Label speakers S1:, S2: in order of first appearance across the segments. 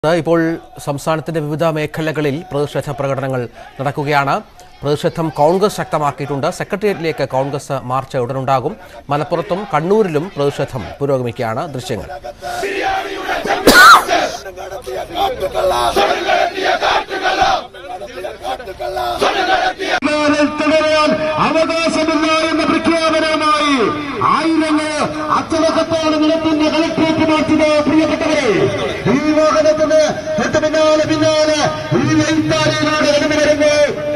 S1: ഇപ്പോൾ സംസ്ഥാനത്തിന്റെ വിവിധ മേഖലകളിൽ പ്രതിഷേധ പ്രകടനങ്ങൾ നടക്കുകയാണ് പ്രതിഷേധം കോൺഗ്രസ് ശക്തമാക്കിയിട്ടുണ്ട് സെക്രട്ടേറിയറ്റിലേക്ക് കോൺഗ്രസ് മാർച്ച് ഉടനുണ്ടാകും മലപ്പുറത്തും കണ്ണൂരിലും പ്രതിഷേധം പുരോഗമിക്കുകയാണ് ദൃശ്യങ്ങൾ
S2: വിമാനം തുടരാൻ അവകാശമില്ല എന്ന പ്രഖ്യാപനവുമായി ആയിരങ്ങൾ അച്ചടക്കത്തോടെ നിലത്തിന്റെ കളക്ട്രേറ്റ് മാറ്റിയത് പ്രിയപ്പെട്ടവരെ ഈ വാഹനത്തിന് തൊട്ട് പിന്നാലെ പിന്നാലെ ഈ വൈത്താരിയിലൂടെ കടന്നു വരുന്നു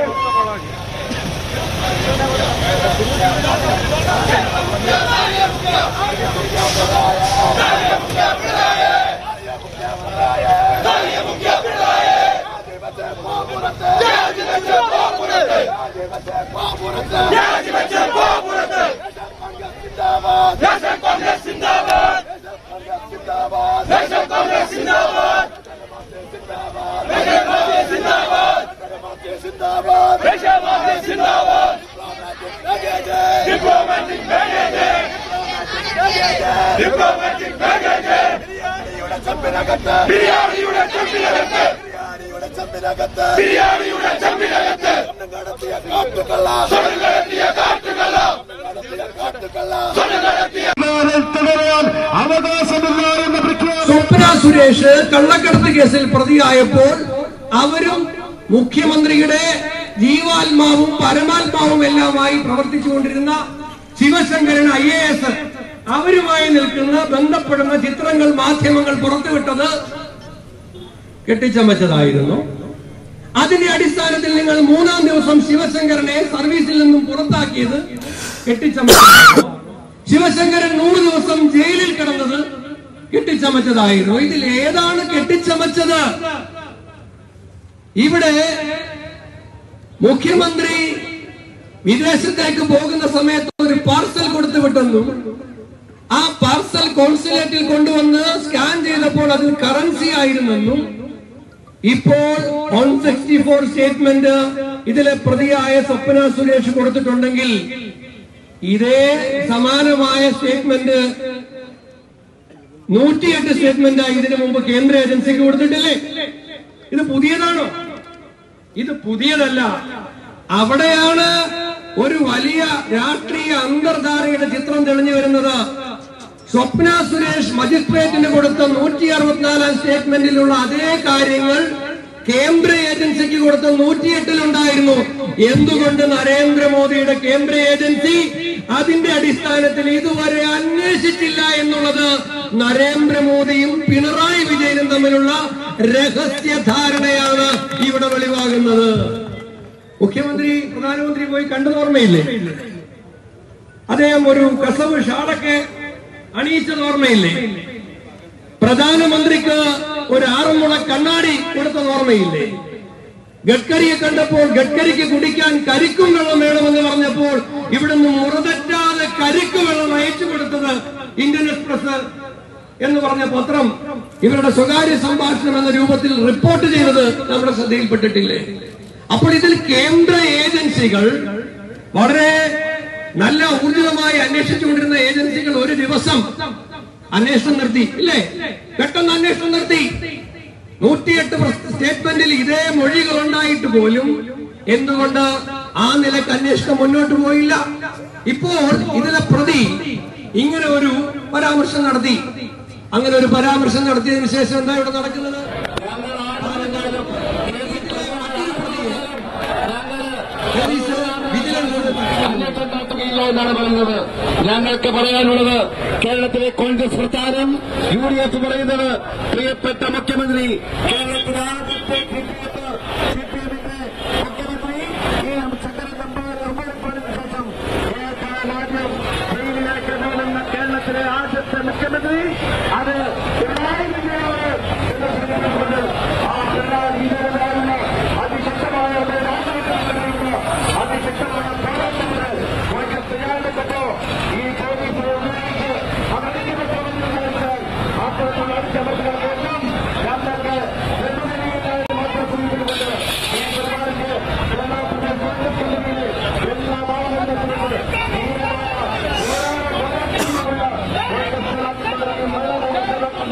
S2: വിമാനം തുടരാൻ അവകാശമില്ല എന്ന പ്രഖ്യാപനം
S3: സ്വപ്ന സുരേഷ് കള്ളക്കടത്ത് കേസിൽ പ്രതിയായപ്പോൾ അവരും മുഖ്യമന്ത്രിയുടെ ജീവാത്മാവും പരമാത്മാവും എല്ലാമായി പ്രവർത്തിച്ചുകൊണ്ടിരുന്ന ശിവശങ്കരൻ ഐ എ എസ് അവരുമായി നിൽക്കുന്ന ബന്ധപ്പെടുന്ന ചിത്രങ്ങൾ മാധ്യമങ്ങൾ പുറത്തുവിട്ടത് കെട്ടിച്ചമച്ചതായിരുന്നു അതിന്റെ അടിസ്ഥാനത്തിൽ നിങ്ങൾ മൂന്നാം ദിവസം ശിവശങ്കരനെ സർവീസിൽ നിന്നും പുറത്താക്കിയത് കെട്ടിച്ചമച്ചതായിരുന്നു ശിവശങ്കരൻ നൂറ് ദിവസം ജയിലിൽ കിടന്നത് കെട്ടിച്ചമച്ചതായിരുന്നു ഇതിൽ ഏതാണ് കെട്ടിച്ചമച്ചത് ഇവിടെ മുഖ്യമന്ത്രി വിദേശത്തേക്ക് പോകുന്ന സമയത്ത് ഒരു പാർസൽ കൊടുത്തു വിട്ടെന്നും ആ പാർസൽ കോൺസുലേറ്റിൽ കൊണ്ടുവന്ന് സ്കാൻ ചെയ്തപ്പോൾ അതിൽ കറൻസി ആയിരുന്നെന്നും ഇപ്പോൾ വൺ സിക്സ്റ്റി ഫോർ സ്റ്റേറ്റ്മെന്റ് ഇതിലെ പ്രതിയായ സ്വപ്ന സുരേഷ് കൊടുത്തിട്ടുണ്ടെങ്കിൽ ഇതേ സമാനമായ സ്റ്റേറ്റ്മെന്റ് നൂറ്റിയെട്ട് സ്റ്റേറ്റ്മെന്റ് ഇതിനു മുമ്പ് കേന്ദ്ര ഏജൻസിക്ക് കൊടുത്തിട്ടില്ലേ ഇത് പുതിയതാണോ ഇത് പുതിയതല്ല അവിടെയാണ് ഒരു വലിയ രാഷ്ട്രീയ അന്തർധാരയുടെ ചിത്രം തെളിഞ്ഞു വരുന്നത് സ്വപ്ന സുരേഷ് മജിസ്ട്രേറ്റിന് കൊടുത്ത നൂറ്റി അറുപത്തിനാലാം സ്റ്റേറ്റ്മെന്റിലുള്ള അതേ കാര്യങ്ങൾ കേന്ദ്ര ഏജൻസിക്ക് കൊടുത്ത നൂറ്റിയെട്ടിലുണ്ടായിരുന്നു എന്തുകൊണ്ട് നരേന്ദ്രമോദിയുടെ കേന്ദ്ര ഏജൻസി അതിന്റെ അടിസ്ഥാനത്തിൽ ഇതുവരെ അന്വേഷിച്ചില്ല എന്നുള്ളത് നരേന്ദ്രമോദിയും പിണറായി വിജയനും തമ്മിലുള്ള രഹസ്യ ധാരണയാണ് ഇവിടെ വെളിവാകുന്നത് മുഖ്യമന്ത്രി പ്രധാനമന്ത്രി പോയി കണ്ടത് ഓർമ്മയില്ലേ അദ്ദേഹം ഒരു കസവ് ഷാളൊക്കെ അണിയിച്ചത് ഓർമ്മയില്ലേ പ്രധാനമന്ത്രിക്ക് ഒരു ആറുമുള കണ്ണാടി കൊടുത്തത് ഓർമ്മയില്ലേ ഗഡ്കരിയെ കണ്ടപ്പോൾ ഗഡ്കരിക്ക് കുടിക്കാൻ കരിക്കും വെള്ളം വേണമെന്ന് പറഞ്ഞപ്പോൾ ഇവിടുന്ന് മുറതെറ്റാതെ കരിക്ക് വെള്ളം അയച്ചു കൊടുത്തത് ഇന്ത്യൻ എക്സ്പ്രസ് എന്ന് പറഞ്ഞ പത്രം ഇവരുടെ സ്വകാര്യ സംഭാഷണം എന്ന രൂപത്തിൽ റിപ്പോർട്ട് ചെയ്തത് നമ്മുടെ ശ്രദ്ധയിൽപ്പെട്ടിട്ടില്ലേ അപ്പോൾ ഇതിൽ കേന്ദ്ര ഏജൻസികൾ വളരെ നല്ല ഊർജിതമായി അന്വേഷിച്ചുകൊണ്ടിരുന്ന ഏജൻസികൾ ഒരു ദിവസം അന്വേഷണം നിർത്തി ഇല്ലേ പെട്ടെന്ന് അന്വേഷണം നിർത്തി നൂറ്റിയെട്ട് സ്റ്റേറ്റ്മെന്റിൽ ഇതേ മൊഴികൾ ഉണ്ടായിട്ട് പോലും എന്തുകൊണ്ട് ആ നിലക്ക് അന്വേഷണം മുന്നോട്ട് പോയില്ല ഇപ്പോൾ ഇതിലെ പ്രതി ഇങ്ങനെ ഒരു പരാമർശം നടത്തി അങ്ങനെ ഒരു പരാമർശം നടത്തിയതിനു ശേഷം എന്താ ഇവിടെ നടക്കുന്നത് വിജിലൻസ്
S4: അന്വേഷണം നടത്തുകയില്ല എന്നാണ് പറയുന്നത് ഞങ്ങൾക്ക് പറയാനുള്ളത് കേരളത്തിലെ കോൺഗ്രസ് പ്രസ്ഥാനം യു ഡി എഫ് പറയുന്നത് പ്രിയപ്പെട്ട മുഖ്യമന്ത്രി കേരളത്തിലെ ആദ്യത്തെ ക്രിക്കറ്റ് സിപിഎമ്മിന്റെ മുഖ്യമന്ത്രി ഈ ചക്കര നമ്പാർ ഉമ്മൻചാണ്ടിക്ക് ശേഷം കേരളത്തിൽ ആദ്യം ജയിലിലേക്ക് പോകുന്ന കേരളത്തിലെ ആദ്യത്തെ മുഖ്യമന്ത്രി അത് പിണറായി വിജയനാണ് എന്ന് സൂചിപ്പിക്കുന്നത് ആ പിണറായി വിജയനാകുന്ന അതിശക്തമായ ഒരു രാഷ്ട്രീയത്തിലുള്ള അതിശക്തമായ പോരാട്ടത്തിന് കോൺഗ്രസ് തയ്യാറെടുത്തപ്പോ ഈ പോലീസിനെ ഉപയോഗിച്ച് അവരുടെ പ്രവർത്തനം അപ്പോൾ അടിച്ചമർത്തണമെന്നും ഞങ്ങൾക്ക് വെല്ലുവിളിയില്ലാതെ മാത്രം സൂചിപ്പിക്കുന്നത് ഈ പരിപാടിക്ക് കേരളത്തിലെ കോൺഗ്രസ് കമ്മിറ്റിയിലെ എല്ലാ മാനദണ്ഡത്തിലും ധീരമായ പോരാട്ടത്തിലുള്ള കോൺഗ്രസ്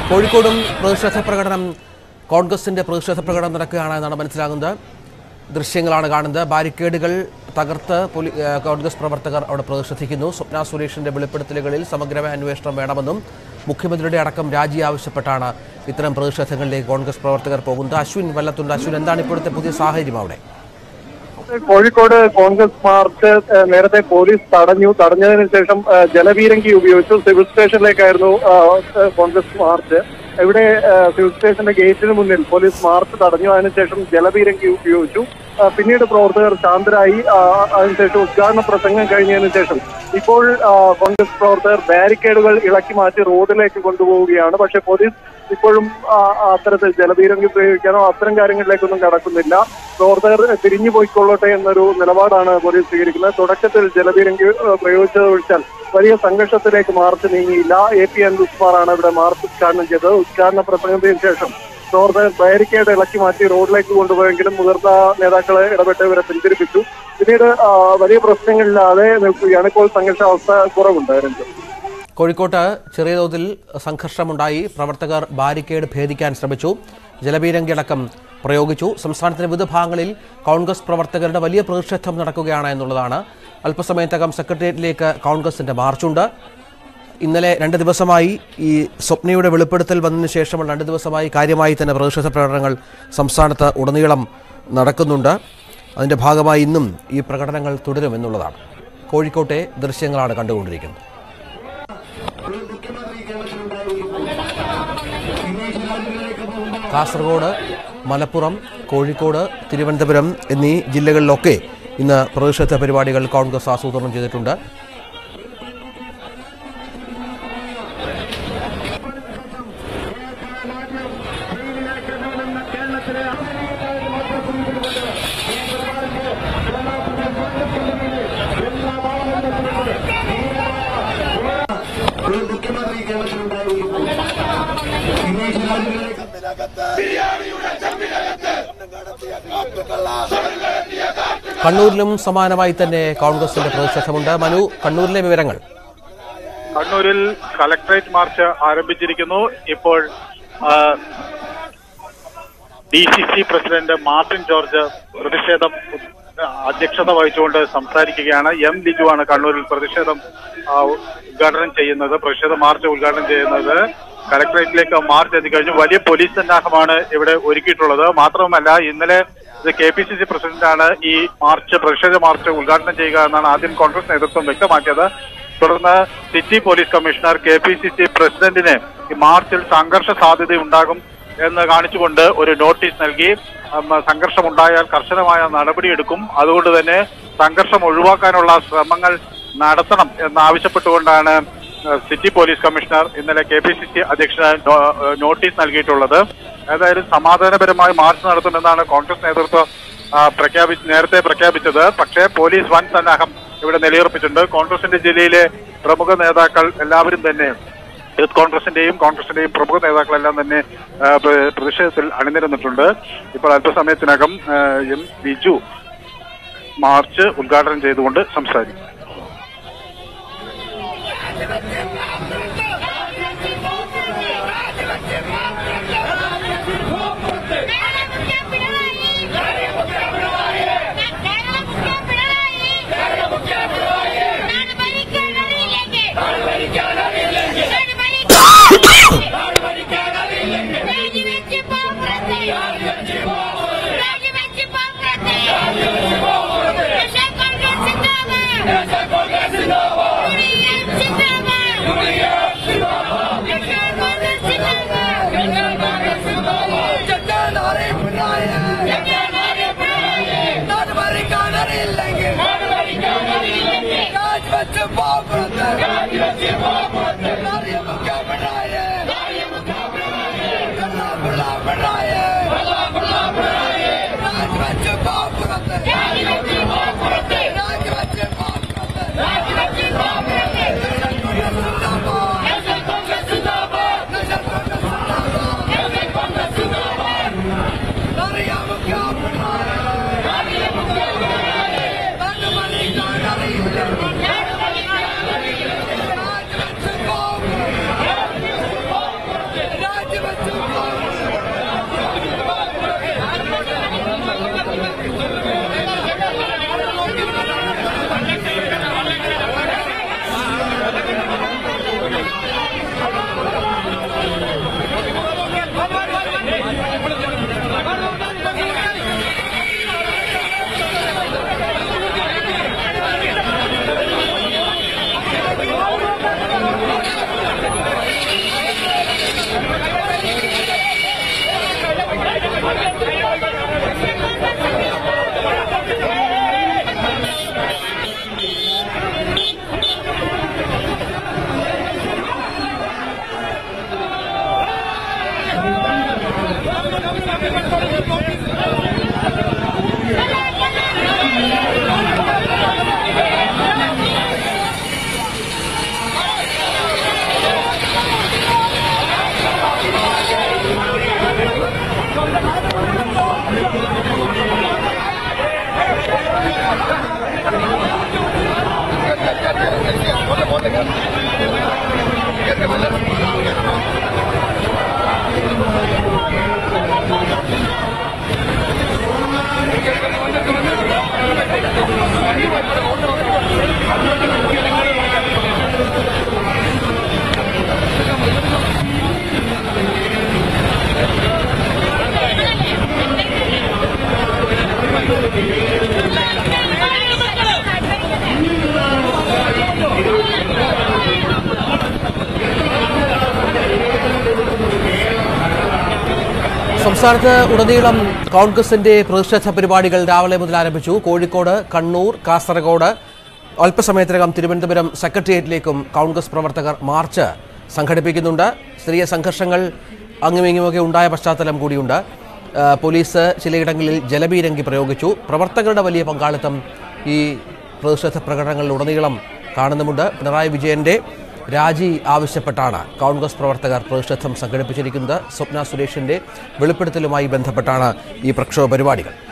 S1: കോഴിക്കോടും പ്രതിഷേധ പ്രകടനം കോൺഗ്രസിന്റെ പ്രതിഷേധ പ്രകടനം നടക്കുകയാണ് എന്നാണ് മനസ്സിലാകുന്നത് ദൃശ്യങ്ങളാണ് കാണുന്നത് ബാരിക്കേഡുകൾ തകർത്ത് പോലീ- ഏഹ് കോൺഗ്രസ് പ്രവർത്തകർ അവിടെ പ്രതിഷേധിക്കുന്നു സ്വപ്ന സുരേഷിന്റെ വെളിപ്പെടുത്തലുകളിൽ സമഗ്രമായ അന്വേഷണം വേണമെന്നും മുഖ്യമന്ത്രിയുടെ അടക്കം രാജി ആവശ്യപ്പെട്ടാണ് ഇത്തരം പ്രതിഷേധങ്ങളിലേക്ക് കോൺഗ്രസ് പ്രവർത്തകർ പോകുന്നത് അശ്വിൻ വല്ലത്തുണ്ട് അശ്വിൻ എന്താണ് ഇപ്പോഴത്തെ പുതിയ സാഹചര്യം അവിടെ
S5: കോഴിക്കോട് കോൺഗ്രസ് മാർച്ച് ഏഹ്, നേരത്തെ പോലീസ് തടഞ്ഞു തടഞ്ഞതിന് ശേഷം ഏഹ്, ജലപീരങ്കി ഉപയോഗിച്ചു സിവിൽ സ്റ്റേഷനിലേക്കായിരുന്നു ഏഹ്, ഏഹ്, കോൺഗ്രസ് മാർച്ച് ഇവിടെ ഏഹ്, സിവിൽ സ്റ്റേഷന്റെ ഗേറ്റിന് മുന്നിൽ പോലീസ് മാർച്ച് തടഞ്ഞു അതിനുശേഷം ജലപീരങ്കി ഉപയോഗിച്ചു ഏഹ്, പിന്നീട് പ്രവർത്തകർ ശാന്തരായി ആഹ്, അതിനുശേഷം ഉദ്ഘാടന പ്രസംഗം കഴിഞ്ഞതിന് ശേഷം ഇപ്പോൾ ആഹ്, കോൺഗ്രസ് പ്രവർത്തകർ ബാരിക്കേഡുകൾ ഇളക്കി മാറ്റി റോഡിലേക്ക് കൊണ്ടുപോവുകയാണ് പക്ഷേ പോലീസ് ഇപ്പോഴും ആ, അത്തരത്തിൽ ജലപീരങ്കി പ്രയോഗിക്കാനോ അത്തരം കാര്യങ്ങളിലേക്കൊന്നും കടക്കുന്നില്ല പ്രവർത്തകർ തിരിഞ്ഞു പോയിക്കൊള്ളട്ടെ എന്നൊരു നിലപാടാണ് പോലീസ് സ്വീകരിക്കുന്നത് തുടക്കത്തിൽ ജലപീരങ്കി ഏഹ്, പ്രയോഗിച്ചത് ഒഴിച്ചാൽ വലിയ സംഘർഷത്തിലേക്ക് മാർച്ച് നീങ്ങിയില്ല എ പി എൻ ഉസ്മാറാണ് ഇവിടെ മാർച്ച് ഉദ്ഘാടനം ചെയ്തത് ഉദ്ഘാടന പ്രസംഗത്തിന് ശേഷം പ്രവർത്തകർ ബാരിക്കേഡ് ഇളക്കി മാറ്റി റോഡിലേക്ക് കൊണ്ടുപോയെങ്കിലും മുതിർന്ന നേതാക്കളെ ഇടപെട്ട് ഇവരെ പിന്തിരിപ്പിച്ചു പിന്നീട് ആ, വലിയ പ്രശ്നങ്ങളില്ലാതെ നിൽക്കുകയാണ് ഇപ്പോൾ സംഘർഷാവസ്ഥ കുറവുണ്ട് രഞ്ജിത്ത്
S1: കോഴിക്കോട്ട് ചെറിയ തോതിൽ സംഘർഷമുണ്ടായി പ്രവർത്തകർ ബാരിക്കേഡ് ഭേദിക്കാൻ ശ്രമിച്ചു ജലപീരങ്കി അടക്കം പ്രയോഗിച്ചു സംസ്ഥാനത്തിന്റെ വിവിധ ഭാഗങ്ങളിൽ കോൺഗ്രസ് പ്രവർത്തകരുടെ വലിയ പ്രതിഷേധം നടക്കുകയാണ് എന്നുള്ളതാണ് അല്പസമയത്തകം സെക്രട്ടേറിയറ്റിലേക്ക് കോൺഗ്രസിന്റെ മാർച്ചുണ്ട് ഇന്നലെ രണ്ട് ദിവസമായി ഈ സ്വപ്നയുടെ വെളിപ്പെടുത്തൽ വന്നതിന് ശേഷമുള്ള രണ്ട് ദിവസമായി കാര്യമായി തന്നെ പ്രതിഷേധ പ്രകടനങ്ങൾ സംസ്ഥാനത്ത് ഉടനീളം നടക്കുന്നുണ്ട് അതിൻ്റെ ഭാഗമായി ഇന്നും ഈ പ്രകടനങ്ങൾ തുടരും എന്നുള്ളതാണ് കോഴിക്കോട്ടെ ദൃശ്യങ്ങളാണ് കണ്ടുകൊണ്ടിരിക്കുന്നത് കാസർഗോഡ് മലപ്പുറം കോഴിക്കോട് തിരുവനന്തപുരം എന്നീ ജില്ലകളിലൊക്കെ ഇന്ന് പ്രതിഷേധ പരിപാടികൾ കോൺഗ്രസ് ആസൂത്രണം ചെയ്തിട്ടുണ്ട്
S4: മുഖ്യമന്ത്രി കേരളത്തിലുണ്ടായി വിദേശ രാജ്യങ്ങളിലേക്ക്
S1: കണ്ണൂരിലും സമാനമായി തന്നെ കോൺഗ്രസിന്റെ പ്രതിഷേധമുണ്ട് മനു കണ്ണൂരിലെ വിവരങ്ങൾ
S6: കണ്ണൂരിൽ കളക്ടറേറ്റ് മാർച്ച് ആരംഭിച്ചിരിക്കുന്നു ഇപ്പോൾ D C C president Martin George പ്രതിഷേധം അധ്യക്ഷത വഹിച്ചുകൊണ്ട് സംസാരിക്കുകയാണ് എം ലിജുവാണ് കണ്ണൂരിൽ പ്രതിഷേധം ആ, ഉദ്ഘാടനം ചെയ്യുന്നത് പ്രതിഷേധ മാർച്ച് ഉദ്ഘാടനം ചെയ്യുന്നത് കളക്ടറേറ്റിലേക്ക് മാർച്ച് എത്തിക്കഴിഞ്ഞു വലിയ പോലീസ് സന്നാഹമാണ് ഇവിടെ ഒരുക്കിയിട്ടുള്ളത് മാത്രവുമല്ല ഇന്നലെ ഇത് കെ പി സി സി പ്രസിഡന്റാണ് ഈ മാർച്ച് പ്രതിഷേധ മാർച്ച് ഉദ്ഘാടനം ചെയ്യുക എന്നാണ് ആദ്യം കോൺഗ്രസ് നേതൃത്വം വ്യക്തമാക്കിയത് തുടർന്ന് city police commissioner K P C C പ്രസിഡന്റിന് ഈ മാർച്ചിൽ സംഘർഷ സാധ്യതയുണ്ടാകും എന്ന് കാണിച്ചുകൊണ്ട് ഒരു നോട്ടീസ് നൽകി ഉം, സംഘർഷമുണ്ടായാൽ കർശനമായ നടപടിയെടുക്കും അതുകൊണ്ട് തന്നെ സംഘർഷം ഒഴിവാക്കാനുള്ള ശ്രമങ്ങൾ നടത്തണം എന്നാവശ്യപ്പെട്ടുകൊണ്ടാണ് ഏഹ്, സിറ്റി പോലീസ് കമ്മീഷണർ ഇന്നലെ കെ പി സി സി അധ്യക്ഷന് നോ- ഏഹ്, നോട്ടീസ് നൽകിയിട്ടുള്ളത് ഏതായാലും സമാധാനപരമായി മാർച്ച് നടത്തുമെന്നാണ് കോൺഗ്രസ് നേതൃത്വം ആ, പ്രഖ്യാപി നേരത്തെ പ്രഖ്യാപിച്ചത് പക്ഷേ പോലീസ് വൻ സന്നാഹം ഇവിടെ നിലയുറപ്പിച്ചിട്ടുണ്ട് കോൺഗ്രസിന്റെ ജില്ലയിലെ പ്രമുഖ നേതാക്കൾ എല്ലാവരും തന്നെ യൂത്ത് കോൺഗ്രസിന്റെയും കോൺഗ്രസിന്റെയും പ്രമുഖ നേതാക്കളെല്ലാം തന്നെ ആ, പ്ര- പ്രതിഷേധത്തിൽ അണിനിരന്നിട്ടുണ്ട് ഇപ്പോൾ അല്പസമയത്തിനകം ആ, എം ബിജു മാർച്ച് ഉദ്ഘാടനം ചെയ്തുകൊണ്ട് സംസാരിക്കും
S7: Thank you.
S1: സംസ്ഥാനത്ത് ഉടനീളം കോൺഗ്രസിന്റെ പ്രതിഷേധ പരിപാടികൾ രാവിലെ മുതൽ ആരംഭിച്ചു കോഴിക്കോട് കണ്ണൂർ കാസർഗോഡ് അല്പസമയത്തിനകം തിരുവനന്തപുരം സെക്രട്ടേറിയറ്റിലേക്കും കോൺഗ്രസ് പ്രവർത്തകർ മാർച്ച് സംഘടിപ്പിക്കുന്നുണ്ട് സ്ത്രീയ സംഘർഷങ്ങൾ അങ്ങുമിങ്ങുമൊക്കെ ഉണ്ടായ പശ്ചാത്തലം കൂടിയുണ്ട് ആ, പോലീസ് ചിലയിടങ്ങളിൽ ജലബീരങ്കി പ്രയോഗിച്ചു പ്രവർത്തകരുടെ വലിയ പങ്കാളിത്തം ഈ പ്രതിഷേധ പ്രകടനങ്ങളിൽ ഉടനീളം കാണുന്നുമുണ്ട് പിണറായി വിജയന്റെ രാജി ആവശ്യപ്പെട്ടാണ് കോൺഗ്രസ് പ്രവർത്തകർ പ്രതിഷേധം സംഘടിപ്പിച്ചിരിക്കുന്നത് സ്വപ്ന സുരേഷിന്റെ വെളിപ്പെടുത്തലുമായി ബന്ധപ്പെട്ടാണ് ഈ പ്രക്ഷോഭ പരിപാടികൾ